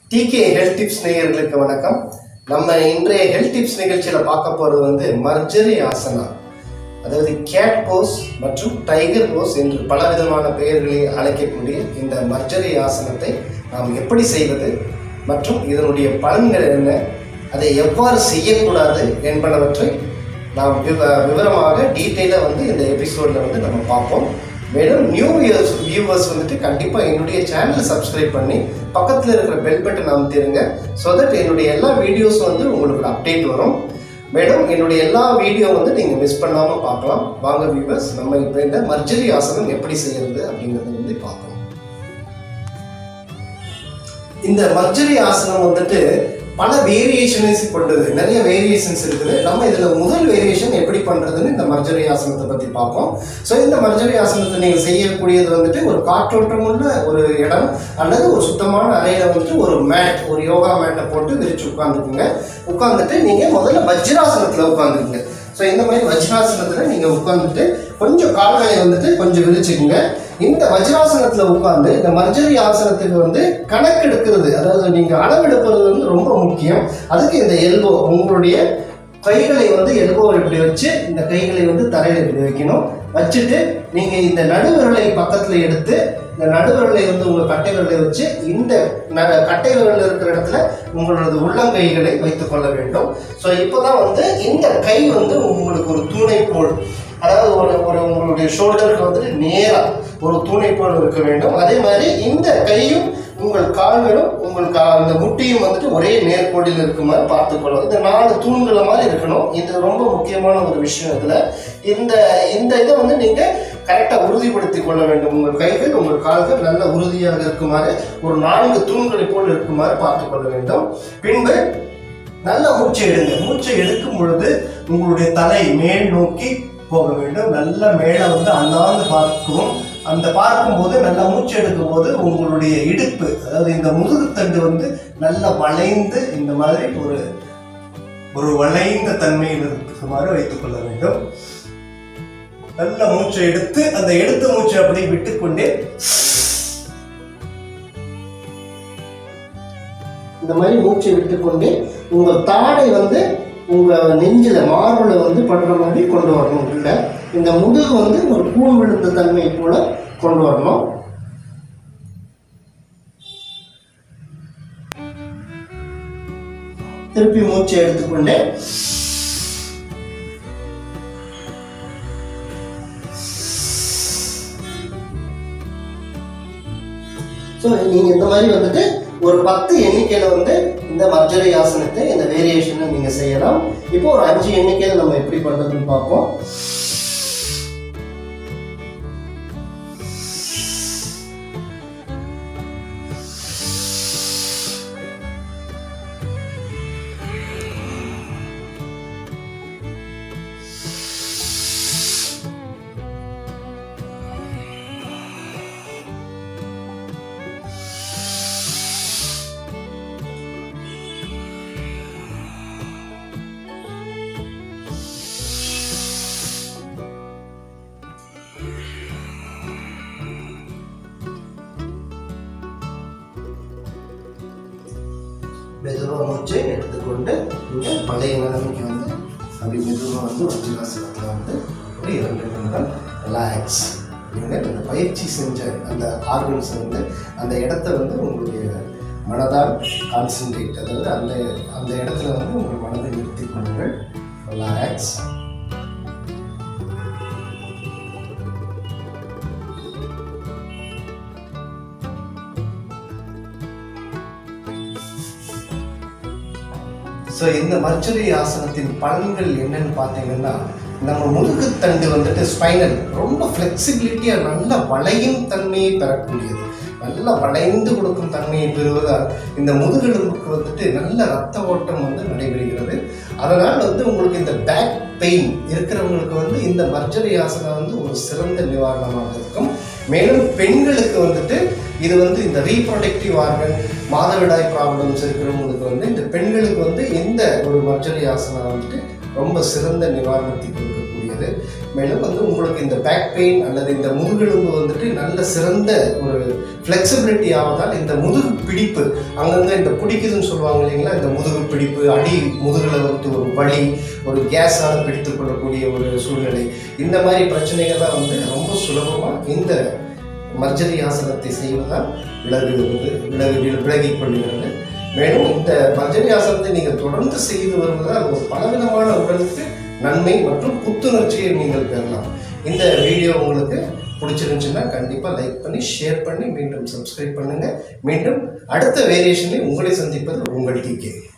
decay health tips நேயர்களுக்கு வணக்கம் நம்ம இன்றைய ஹெல்த் டிப்ஸ் நிகழ்ச்சியில் பார்க்க போகிறது வந்து மர்ஜரி ஆசனா அதாவது கேட் போஸ் மற்றும் டைகர் போஸ் என்று பலவிதமான பெயர்களில் அழைக்கக்கூடிய இந்த மர்ஜரி ஆசனத்தை நாம் எப்படி செய்வது மற்றும் இதனுடைய பலன்கள் என்ன அதை எவ்வாறு செய்யக்கூடாது என்பனவற்றை நாம் விவ விவரமாக டீட்டெயிலாக வந்து இந்த எபிசோடில் வந்து நம்ம பார்ப்போம் மேலும் நியூ இயர்ஸ் வியூவர்ஸ் வந்துட்டு கண்டிப்பாக என்னுடைய சேனலை சப்ஸ்கிரைப் பண்ணி பக்கத்தில் இருக்கிற பெல் பட்டன் அமைத்திருங்க ஸோ தட் என்னுடைய எல்லா வீடியோஸும் வந்து உங்களுக்கு அப்டேட் வரும் மேலும் என்னுடைய எல்லா வீடியோ வந்து நீங்கள் மிஸ் பண்ணாமல் பார்க்கலாம் வாங்க வியூவர்ஸ் நம்ம இப்போ இந்த மர்ஜரி ஆசனம் எப்படி செய்யறது அப்படிங்கிறத வந்து பார்ப்போம் இந்த மர்ஜரி ஆசனம் வந்துட்டு பல வேரியேஷன்ஸ் கொண்டது நிறைய வேரியேஷன்ஸ் இருக்குது நம்ம இதில் முதல் வேரியேஷன் எப்படி பண்ணுறதுன்னு இந்த மர்ஜரி ஆசனத்தை பற்றி பார்ப்போம் ஸோ இந்த மர்ஜரி ஆசனத்தை நீங்கள் செய்யக்கூடியது வந்துட்டு ஒரு காற்றோட்டமுள்ள ஒரு இடம் அல்லது ஒரு சுத்தமான அறையில் வந்துட்டு ஒரு மேட் ஒரு யோகா மேட்டை போட்டு விரிச்சு உட்காந்துக்குங்க உட்காந்துட்டு நீங்கள் முதல்ல வஜ்ராசனத்தில் உட்காந்துக்குங்க ஸோ இந்த மாதிரி வஜ்ராசனத்தில் நீங்கள் உட்காந்துட்டு கொஞ்சம் கால்களை வந்துட்டு கொஞ்சம் விரிச்சுக்குங்க இந்த வஜ்ராசனத்தில் உட்காந்து இந்த மர்ஜரி ஆசனத்துக்கு வந்து கணக்கு எடுக்கிறது அதாவது நீங்கள் அளவெடுப்பது வந்து ரொம்ப முக்கியம் அதுக்கு இந்த எல்போ உங்களுடைய கைகளை வந்து எல்போ இப்படி வச்சு இந்த கைகளை வந்து தரையில் இப்படி வைக்கணும் வச்சுட்டு நீங்கள் இந்த நடுவிரலை பக்கத்தில் எடுத்து இந்த நடுவிரலை வந்து உங்கள் கட்டை விரலை வச்சு இந்த ந- கட்டை விரல் இருக்கிற இடத்துல உங்களது உள்ளங்கைகளை வைத்துக் கொள்ள வேண்டும் ஸோ இப்போதான் வந்து இந்த கை வந்து உங்களுக்கு ஒரு தூணை போல் அதாவது ஒரு ஒரு உங்களுடைய ஷோல்டருக்கு வந்துட்டு நேராக ஒரு தூணை போல் இருக்க வேண்டும் அதே மாதிரி இந்த கையும் உங்கள் கால்களும் உங்கள் கா அந்த முட்டியும் வந்துட்டு ஒரே நேர்கோடில் இருக்குமாறு பார்த்துக்கொள்ளும் இந்த நாலு தூண்களை மாதிரி இருக்கணும் இது ரொம்ப முக்கியமான ஒரு விஷயம் இதில் இந்த இந்த இதை வந்து நீங்கள் கரெக்டாக உறுதிப்படுத்திக் கொள்ள வேண்டும் உங்கள் கைகள் உங்கள் கால்கள் நல்ல உறுதியாக இருக்குமாறு ஒரு நான்கு தூண்களை போல் இருக்குமாறு பார்த்துக் கொள்ள வேண்டும் பின்பு நல்ல மூச்சை எடுங்க மூச்சை எடுக்கும் பொழுது உங்களுடைய தலை மேல் நோக்கி போக வேண்டும் நல்ல மேலே வந்து அண்ணாந்து பார்க்கவும் அந்த பார்க்கும்போது நல்லா மூச்சு எடுக்கும் போது உங்களுடைய இடுப்பு அதாவது இந்த முதுகுத்தண்டு வந்து நல்லா வளைந்து இந்த மாதிரி ஒரு ஒரு வளைந்த தன்மையில் இருக்குமாறு வைத்துக் கொள்ள வேண்டும் நல்ல மூச்சை எடுத்து அந்த எடுத்த மூச்சை அப்படியே விட்டுக்கொண்டே இந்த மாதிரி மூச்சை விட்டுக்கொண்டே உங்கள் தாடை வந்து உங்கள் நெஞ்சில் மார்பில் வந்து படுற மாதிரி கொண்டு வரணும் இல்லை இந்த முதுகு வந்து ஒரு கூன் விழுந்த தன்மை போல கொண்டு வரணும் திருப்பி மூச்சை எடுத்துக்கொண்டே ஸோ நீங்கள் இந்த மாதிரி வந்துட்டு ஒரு பத்து எண்ணிக்கையில் வந்து இந்த மர்ஜரி ஆசனத்தை இந்த வேரியேஷனை நீங்கள் செய்யலாம் இப்போ ஒரு அஞ்சு எண்ணிக்கையில் நம்ம எப்படி பண்ணுறதுன்னு பார்ப்போம் மெதுவாக மூச்சை எடுத்துக்கொண்டு நீங்கள் பழைய நிலைமைக்கு வந்து அப்படி மெதுவாக வந்து வஜ்ராசனத்தில் வந்து ஒரு இரண்டு நிமிடம் ரிலாக்ஸ் நீங்கள் இந்த பயிற்சி செஞ்ச அந்த ஆர்கன்ஸ் வந்து அந்த இடத்த வந்து உங்களுடைய மனதால் கான்சென்ட்ரேட் அதாவது அந்த அந்த இடத்துல வந்து உங்கள் மனதை நிறுத்திக் கொள்ளுங்கள் ரிலாக்ஸ் ஸோ இந்த மர்ச்சுரி ஆசனத்தின் பலன்கள் என்னன்னு பார்த்தீங்கன்னா நம்ம முதுகுத்தண்டு வந்துட்டு ஸ்பைனல் ரொம்ப ஃப்ளெக்சிபிலிட்டியாக நல்ல வளையும் தன்மையை பெறக்கூடியது நல்ல வளைந்து கொடுக்கும் தன்மையை பெறுவதால் இந்த முதுகெலும்புக்கு வந்துட்டு நல்ல ரத்த ஓட்டம் வந்து நடைபெறுகிறது அதனால் வந்து உங்களுக்கு இந்த பேக் பெயின் இருக்கிறவங்களுக்கு வந்து இந்த மர்ஜரி ஆசனம் வந்து ஒரு சிறந்த நிவாரணமாக இருக்கும் மேலும் பெண்களுக்கு வந்துட்டு இது வந்து இந்த ரீப்ரொடக்டிவ் ஆர்கன் மாதவிடாய் ப்ராப்ளம்ஸ் இருக்கிறவங்களுக்கு வந்து இந்த பெண்களுக்கு வந்து இந்த ஒரு மர்ஜரி ஆசனம் வந்துட்டு ரொம்ப சிறந்த நிவாரணத்தை கொடுக்கக்கூடியது மேலும் வந்து உங்களுக்கு இந்த பேக் பெயின் அல்லது இந்த முதுகெலும்பு வந்துட்டு நல்ல சிறந்த ஒரு ஃப்ளெக்சிபிலிட்டி ஆவதால் இந்த முதுகு பிடிப்பு அங்கங்கே இந்த பிடிக்குதுன்னு சொல்லுவாங்க இல்லைங்களா இந்த முதுகு பிடிப்பு அடி முதுகில் வந்து ஒரு வலி ஒரு கேஸால் பிடித்து கொள்ளக்கூடிய ஒரு சூழ்நிலை இந்த மாதிரி பிரச்சனைகள்லாம் வந்து ரொம்ப சுலபமாக இந்த மர்ஜரி ஆசனத்தை செய்வதால் விலகு வந்து விலகு விலகிக் கொள்கிறது மேலும் இந்த மர்ஜரி ஆசனத்தை நீங்கள் தொடர்ந்து செய்து வருவதால் ஒரு பலவிதமான உடலுக்கு நன்மை மற்றும் புத்துணர்ச்சியை நீங்கள் பெறலாம் இந்த வீடியோ உங்களுக்கு பிடிச்சிருந்துச்சுன்னா கண்டிப்பாக லைக் பண்ணி ஷேர் பண்ணி மீண்டும் சப்ஸ்கிரைப் பண்ணுங்கள் மீண்டும் அடுத்த வேரியேஷனில் உங்களை சந்திப்பது உங்கள் டிகே